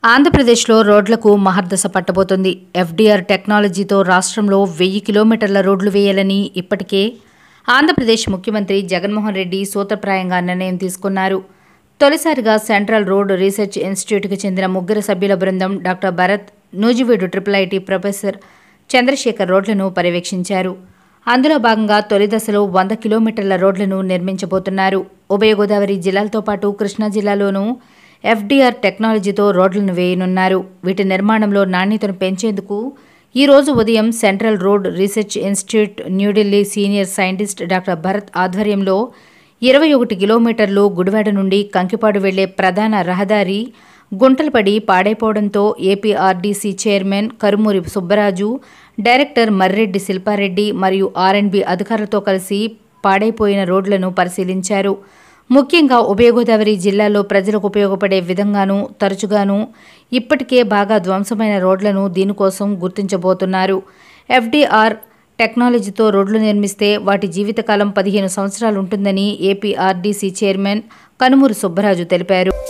ఆంధ్రప్రదేశ్లో రోడ్లకు మహర్దశ పట్టబోతోంది ఎఫ్డీఆర్ టెక్నాలజీతో రాష్ట్రంలో వెయ్యి కిలోమీటర్ల రోడ్లు వేయాలని ఇప్పటికే ఆంధ్రప్రదేశ్ ముఖ్యమంత్రి జగన్మోహన్ రెడ్డి సూత్రప్రాయంగా నిర్ణయం తీసుకున్నారు తొలిసారిగా సెంట్రల్ రోడ్ రీసెర్చ్ ఇన్స్టిట్యూట్కి చెందిన ముగ్గురు సభ్యుల బృందం doctor Bharat Nuzvid triple IT professor Chandrasekhar రోడ్లను పర్యవేక్షించారు అందులో భాగంగా తొలి దశలో వంద కిలోమీటర్ల రోడ్లను నిర్మించబోతున్నారు ఉభయ గోదావరి జిల్లాలతో పాటు కృష్ణా జిల్లాలోనూ ఎఫ్డీఆర్ టెక్నాలజీతో రోడ్లను వేయనున్నారు వీటి నిర్మాణంలో నాణ్యతను పెంచేందుకు ఈ రోజు ఉదయం central road research institute New Delhi senior scientist doctor Bharat ఆధ్వర్యంలో ఇరవై ఒకటి కిలోమీటర్లు గుడివాడ నుండి కంకిపాడు వెళ్లే ప్రధాన రహదారి గుంటలుపడి పాడైపోవడంతో APRDC chairman Karumuri Subbaraju director Marreddy Shilpareddy మరియు ఆర్ఎండ్బి అధికారులతో కలిసి పాడైపోయిన రోడ్లను పరిశీలించారు ముఖ్యంగా ఉభయ గోదావరి జిల్లాలో ప్రజలకు ఉపయోగపడే విధంగానూ తరచుగాను ఇప్పటికే బాగా ధ్వంసమైన రోడ్లను దీనికోసం గుర్తించబోతున్నారు ఎఫ్డీఆర్ టెక్నాలజీతో రోడ్లు నిర్మిస్తే వాటి జీవితకాలం పదిహేను సంవత్సరాలు ఉంటుందని ఏపీఆర్డీసీ చైర్మన్ కనుమూరి సుబ్బరాజు తెలిపారు